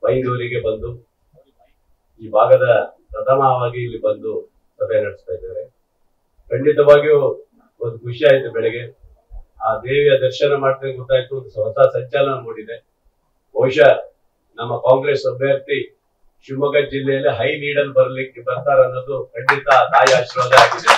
ಬೈಂದೂರಿಗೆ ಬಂದು ಈ ಭಾಗದ ಪ್ರಥಮವಾಗಿ ಇಲ್ಲಿ ಬಂದು ಸಭೆ ನಡೆಸ್ತಾ ಇದ್ದಾರೆ ಖಂಡಿತವಾಗಿಯೂ ಒಂದು ಖುಷಿ ಆಯ್ತು ಬೆಳಗ್ಗೆ ಆ ದೇವಿಯ ದರ್ಶನ ಮಾಡ್ತಾ ಗೊತ್ತಾಯ್ತು ಒಂದು ಹೊಸ ಸಂಚಲನ ಮೂಡಿದೆ ಬಹುಶಃ ನಮ್ಮ ಕಾಂಗ್ರೆಸ್ ಅಭ್ಯರ್ಥಿ ಶಿವಮೊಗ್ಗ ಜಿಲ್ಲೆಯಲ್ಲಿ ಹೈ ನೀಡಲ್ ಬರ್ಲಿಕ್ಕೆ ಬರ್ತಾರೆ ಅನ್ನೋದು ಖಂಡಿತ ತಾಯಿ ಆಶೀರ್ವಾದ ಆಗಿದೆ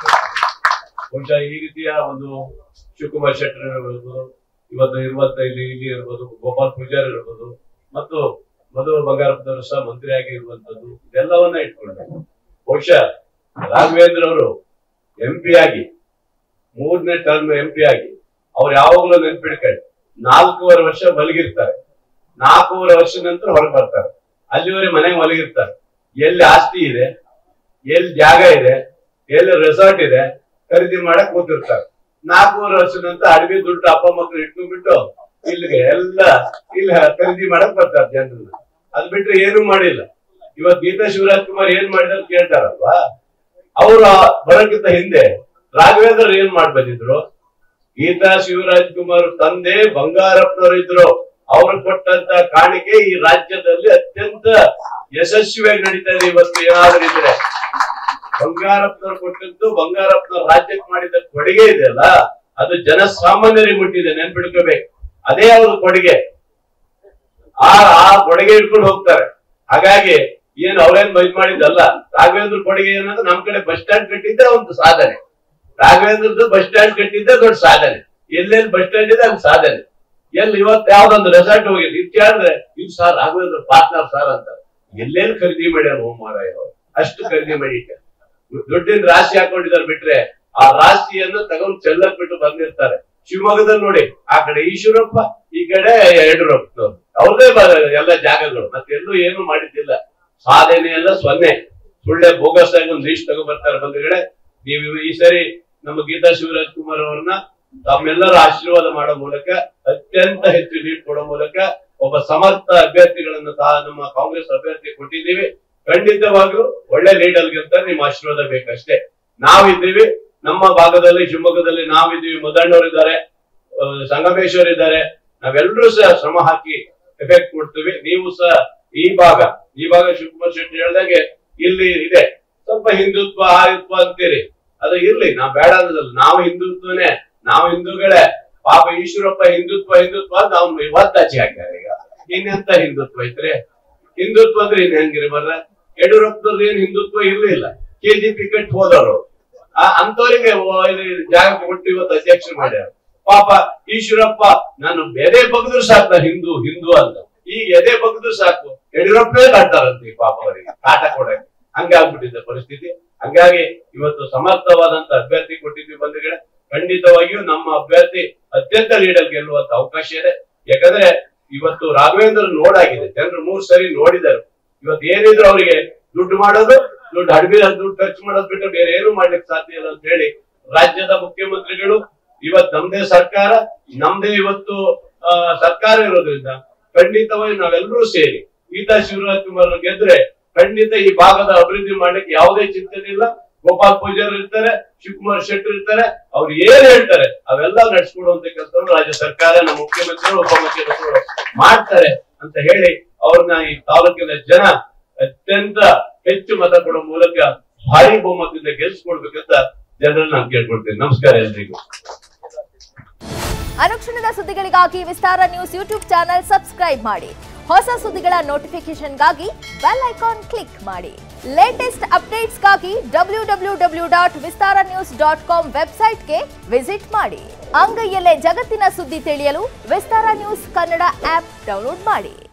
ಬಹುಶಃ ಈ ರೀತಿಯ ಒಂದು ಶಿವಕುಮಾರ್ ಶೆಟ್ಟರ್ ಇರ್ಬೋದು ಇವತ್ತು ಇರುವಂತ ಇಲ್ಲಿ ಇಲ್ಲಿ ಇರ್ಬೋದು ಗೋಪಾಲ್ ಪೂಜಾರಿ ಇರ್ಬೋದು ಮತ್ತು ಮಧು ಬಂಗಾರಪ್ಪನವರು ಸಹ ಮಂತ್ರಿಯಾಗಿ ಇರುವಂತದ್ದು ಇದೆಲ್ಲವನ್ನ ಇಟ್ಕೊಂಡು ಬಹುಶಃ ರಾಘವೇಂದ್ರ ಅವರು ಎಂ ಪಿ ಆಗಿ ಮೂರನೇ ಟರ್ಮ್ ಎಂ ಪಿ ಆಗಿ ಅವ್ರು ಯಾವಾಗಲೂ ನೆನ್ಪಿಡ್ಕೊಂಡು ನಾಲ್ಕೂವರೆ ವರ್ಷ ಮಲಗಿರ್ತಾರೆ ನಾಲ್ಕೂವರೆ ವರ್ಷ ನಂತರ ಹೊರಗೆ ಬರ್ತಾರೆ ಅಲ್ಲಿವರೆಗೆ ಮನೆಗೆ ಮಲಗಿರ್ತಾರೆ ಎಲ್ಲಿ ಆಸ್ತಿ ಇದೆ ಎಲ್ಲಿ ಜಾಗ ಇದೆ ಎಲ್ಲಿ ರೆಸಾರ್ಟ್ ಇದೆ ಖರೀದಿ ಮಾಡಕ್ ಕೂತಿರ್ತಾರೆ ನಾಲ್ಕೂವರೆ ವರ್ಷ ನಂತರ ಅಡವಿ ದುಡ್ಡು ಅಪ್ಪ ಮಕ್ಕಳು ಇಟ್ಕೊಂಡ್ಬಿಟ್ಟು ಇಲ್ಲಿಗೆ ಎಲ್ಲ ಇಲ್ಲಿ ಖರೀದಿ ಮಾಡಕ್ ಬರ್ತಾರೆ ಜನರನ್ನ ಅದ್ ಬಿಟ್ರೆ ಏನು ಮಾಡಿಲ್ಲ ಇವತ್ ಗೀತಾ ಶಿವರಾಜ್ ಕುಮಾರ್ ಏನ್ ಮಾಡಿದ್ರು ಕೇಳ್ತಾರಲ್ವಾ ಅವ್ರ ಬರೋಕ್ಕಿಂತ ಹಿಂದೆ ರಾಘವೇಂದ್ರ ಏನ್ ಮಾಡ್ ಬಂದಿದ್ರು ಗೀತಾ ಶಿವರಾಜ್ ಕುಮಾರ್ ತಂದೆ ಬಂಗಾರಪ್ಪನವರು ಇದ್ರು ಅವ್ರು ಕೊಟ್ಟಂತ ಕಾಣಿಕೆ ಈ ರಾಜ್ಯದಲ್ಲಿ ಅತ್ಯಂತ ಯಶಸ್ವಿಯಾಗಿ ನಡೀತಾ ಇದೆ ಇವತ್ತು ಏನಾದ್ರೂ ಇದ್ರೆ ಬಂಗಾರಪ್ಪನವ್ರು ಕೊಟ್ಟದ್ದು ಬಂಗಾರಪ್ಪನವ್ರ ರಾಜ್ಯಕ್ಕೆ ಮಾಡಿದ ಕೊಡುಗೆ ಇದೆಯಲ್ಲ ಅದು ಜನಸಾಮಾನ್ಯರಿಗೆ ಮುಟ್ಟಿದೆ ನೆನ್ಪಿಡ್ಕೋಬೇಕು ಅದೇ ಅವ್ರ ಕೊಡುಗೆ ಆ ಆ ಕೊಡುಗೆ ಇಟ್ಕೊಂಡು ಹೋಗ್ತಾರೆ ಹಾಗಾಗಿ ಏನ್ ಅವ್ರೇನ್ ಬೈದ್ ಮಾಡಿದ್ದಲ್ಲ ರಾಘವೇಂದ್ರ ಕೊಡುಗೆ ಏನಂದ್ರೆ ನಮ್ ಕಡೆ ಬಸ್ ಸ್ಟ್ಯಾಂಡ್ ಕಟ್ಟಿದ್ದೆ ಒಂದು ಸಾಧನೆ ರಾಘವೇಂದ್ರದ್ದು ಬಸ್ ಸ್ಟ್ಯಾಂಡ್ ಕಟ್ಟಿದ್ದೆ ದೊಡ್ಡ ಸಾಧನೆ ಎಲ್ಲೆಲ್ಲಿ ಬಸ್ ಸ್ಟ್ಯಾಂಡ್ ಇದೆ ಅಲ್ಲಿ ಸಾಧನೆ ಎಲ್ಲಿ ಇವತ್ತು ಯಾವ್ದೊಂದು ರೆಸಾರ್ಟ್ ಹೋಗಿಲ್ಲ ಇದು ಕೇಳಿದ್ರೆ ಇದು ಸರ್ ರಾಘವೇಂದ್ರ ಪಾರ್ಟ್ನರ್ ಸರ್ ಅಂತ ಎಲ್ಲೆಲ್ಲಿ ಖರೀದಿ ಮಾಡ್ಯಾರ ಓಂ ಮಾರಾಯ ಅವ್ರು ಅಷ್ಟು ಖರೀದಿ ಮಾಡಿಟ್ಟ ದುಡ್ಡಿನ ರಾಶಿ ಹಾಕೊಂಡಿದ್ದಾರೆ ಬಿಟ್ರೆ ಆ ರಾಶಿಯನ್ನು ತಗೊಂಡು ಚೆಲ್ಲಕ್ ಬಿಟ್ಟು ಬಂದಿರ್ತಾರೆ ಶಿವಮೊಗ್ಗದಲ್ಲಿ ನೋಡಿ ಆ ಕಡೆ ಈಶ್ವರಪ್ಪ ಈ ಕಡೆ ಯಡಿಯೂರಪ್ಪನವ್ರು ಅವ್ರದೇ ಬ- ಎಲ್ಲ ಜಾಗಗಳು ಮತ್ತೆ ಎಲ್ಲೂ ಏನು ಮಾಡಿದ್ದಿಲ್ಲ ಸಾಧನೆ ಎಲ್ಲ ಸೊನ್ನೆ ಸುಳ್ಳೆ ಬೋಗಸ್ ಆಗಿ ಒಂದು ಲೀಸ್ಟ್ ತಗೊಂಡ್ಬರ್ತಾರೆ ಬಂಧುಗಳೇ ನೀವು ಈ ಸರಿ ನಮ್ಮ ಗೀತಾ ಶಿವರಾಜ್ ಕುಮಾರ್ ಅವ್ರನ್ನ ತಮ್ಮೆಲ್ಲರ ಆಶೀರ್ವಾದ ಮಾಡೋ ಮೂಲಕ ಅತ್ಯಂತ ಹೆಚ್ಚು ಲೀಡ್ ಕೊಡೋ ಮೂಲಕ ಒಬ್ಬ ಸಮರ್ಥ ಅಭ್ಯರ್ಥಿಗಳನ್ನು ತಾ ನಮ್ಮ ಕಾಂಗ್ರೆಸ್ ಅಭ್ಯರ್ಥಿ ಕೊಟ್ಟಿದ್ದೀವಿ ಖಂಡಿತವಾಗ್ಲೂ ಒಳ್ಳೆ ಲೀಡರ್ ಗೆಲ್ತಾರೆ ನಿಮ್ಮ ಆಶೀರ್ವಾದ ಬೇಕಷ್ಟೇ ನಾವಿದ್ದೀವಿ ನಮ್ಮ ಭಾಗದಲ್ಲಿ ಶಿವಮೊಗ್ಗದಲ್ಲಿ ನಾವಿದ್ದೀವಿ ಮುದಣ್ಣವ್ರು ಇದ್ದಾರೆ ಆ, ಸಂಗಮೇಶ್ವರ್ ಇದ್ದಾರೆ ನಾವೆಲ್ಲರೂ ಸಹ ಶ್ರಮ ಹಾಕಿ ಎಫೆಕ್ಟ್ ಕೊಡ್ತೀವಿ ನೀವು ಸಹ ಈ ಭಾಗ ಈ ಭಾಗ ಶಿವಕುಮಾರ್ ಶೆಟ್ಟಿ ಹೇಳ್ದಾಗೆ ಇಲ್ಲಿ ಇದೆ ಸ್ವಲ್ಪ ಹಿಂದುತ್ವ ಆಯುತ್ವ ಅಂತೀರಿ ಅದು ಇರ್ಲಿ ನಾವ್ ಬೇಡ ಅನ್ನೋದಲ್ಲ ನಾವು ಹಿಂದುತ್ವನೇ ನಾವು ಹಿಂದೂಗಳೇ ಪಾಪ ಈಶ್ವರಪ್ಪ ಹಿಂದುತ್ವ ಹಿಂದುತ್ವ ಅಂತ ಅವ್ನು ಇವತ್ತಾಚೆ ಹಾಕ್ಯಾರ ಈಗ ಇನ್ನೆಂತ ಹಿಂದುತ್ವ ಐತ್ರಿ ಹಿಂದುತ್ವ ಅಂದ್ರೆ ಇನ್ ಹೆಂಗಿರಿ ಬರ್ರ ಯಡಿಯೂರಪ್ಪನವ್ರದ್ದು ಏನ್ ಹಿಂದುತ್ವ ಇರ್ಲಿಲ್ಲ ಕೆಜಿಪಿ ಕಟ್ ಹೋದವರು ಆ ಅಂತವರಿಗೆ ಜಾಗ ಕೊಟ್ಟು ಇವತ್ತು ಅಧ್ಯಕ್ಷರು ಮಾಡ್ಯಾರ ಪಾಪ ಈಶ್ವರಪ್ಪ ನಾನು ಎದೆ ಬಗ್ದ್ರು ಸಾಕು ನಾನು ಹಿಂದೂ ಹಿಂದೂ ಅಂತ ಈಗ ಎದೆ ಬಗ್ದ್ರು ಸಾಕು ಯಡಿಯೂರಪ್ಪನೇ ಕಾಡ್ತಾರಂತೆ ಪಾಪ ಅವರಿಗೆ ಕಾಟ ಕೊಡಕ್ಕೆ ಹಂಗಾಗ್ಬಿಟ್ಟಿದೆ ಪರಿಸ್ಥಿತಿ ಹಂಗಾಗಿ ಇವತ್ತು ಸಮರ್ಥವಾದಂತ ಅಭ್ಯರ್ಥಿ ಕೊಟ್ಟಿದ್ವಿ ಬಂಧುಗಳೇ ಖಂಡಿತವಾಗಿಯೂ ನಮ್ಮ ಅಭ್ಯರ್ಥಿ ಅತ್ಯಂತ ಲೀಡರ್ ಗೆಲ್ಲುವಂತ ಅವಕಾಶ ಇದೆ ಯಾಕಂದ್ರೆ ಇವತ್ತು ರಾಘವೇಂದ್ರ ನೋಡಾಗಿದೆ ಜನರು ಮೂರ್ ಸರಿ ನೋಡಿದ್ದಾರೆ ಇವತ್ತು ಏನಿದ್ರು ಅವರಿಗೆ ದುಡ್ಡು ಮಾಡೋದು ದುಡ್ಡು ಅಡವಿ ದುಡ್ಡು ಖರ್ಚು ಮಾಡೋದು ಬಿಟ್ಟರೆ ಬೇರೆ ಏನು ಮಾಡ್ಲಿಕ್ಕೆ ಸಾಧ್ಯ ಇಲ್ಲ ಅಂತ ಹೇಳಿ ರಾಜ್ಯದ ಮುಖ್ಯಮಂತ್ರಿಗಳು ಇವತ್ತು ನಮ್ದೇ ಸರ್ಕಾರ ನಮ್ದೇ ಇವತ್ತು ಆ, ಸರ್ಕಾರ ಇರೋದ್ರಿಂದ ಖಂಡಿತವಾಗಿ ನಾವೆಲ್ಲರೂ ಸೇರಿ ಗೀತಾ ಶಿವರಾಜ್ ಕುಮಾರ್ ಗೆದ್ರೆ ಖಂಡಿತ ಈ ಭಾಗದ ಅಭಿವೃದ್ಧಿ ಮಾಡ್ಲಿಕ್ಕೆ ಯಾವುದೇ ಚಿಂತನೆ ಇಲ್ಲ ಗೋಪಾಲ್ ಪೂಜಾರಿ ಇರ್ತಾರೆ ಶಿವಕುಮಾರ್ ಶೆಟ್ಟರ್ ಇರ್ತಾರೆ ಅವ್ರು ಏನ್ ಹೇಳ್ತಾರೆ ಅವೆಲ್ಲ ನಡ್ಸ್ಕೊಡುವಂತ ಕೆಲಸವನ್ನು ರಾಜ್ಯ ಸರ್ಕಾರ ನಮ್ಮ ಮುಖ್ಯಮಂತ್ರಿಗಳು ಉಪಮುಖ್ಯಮಂತ್ರಿಗಳು ಮಾಡ್ತಾರೆ ಅಂತ ಹೇಳಿ ಅವ್ರನ್ನ ಈ ತಾಲೂಕಿನ ಜನ ಅತ್ಯಂತ ಹೆಚ್ಚು ಮತ ಕೊಡೋ ಮೂಲಕ ಭಾರಿ ಬಹುಮತದಿಂದ ಗೆಲ್ಸ್ಕೊಡ್ಬೇಕಂತ ಜನರನ್ನ ನಾನು ಕೇಳ್ಕೊಳ್ತೇನೆ ನಮಸ್ಕಾರ ಎಲ್ರಿಗೂ ಅನುಕ್ಷಣದ ಸುದ್ದಿಗಳಿಗಾಗಿ Vistara news YouTube channel subscribe ಮಾಡಿ ಹೊಸ ಸುದ್ದಿಗಳ ನೋಟಿಫಿಕೇಶನ್ಗಾಗಿ ಬೆಲ್ ಐಕಾನ್ ಕ್ಲಿಕ್ ಮಾಡಿ ಲೇಟೆಸ್ಟ್ ಅಪ್ಡೇಟ್ಸ್ಗಾಗಿ W W W dot Vistara news dot com ವೆಬ್ಸೈಟ್ಗೆ ವಿಸಿಟ್ ಮಾಡಿ ಅಂಗೈಯಲ್ಲೇ ಜಗತ್ತಿನ ಸುದ್ದಿ ತಿಳಿಯಲು Vistara news Kannada app download ಮಾಡಿ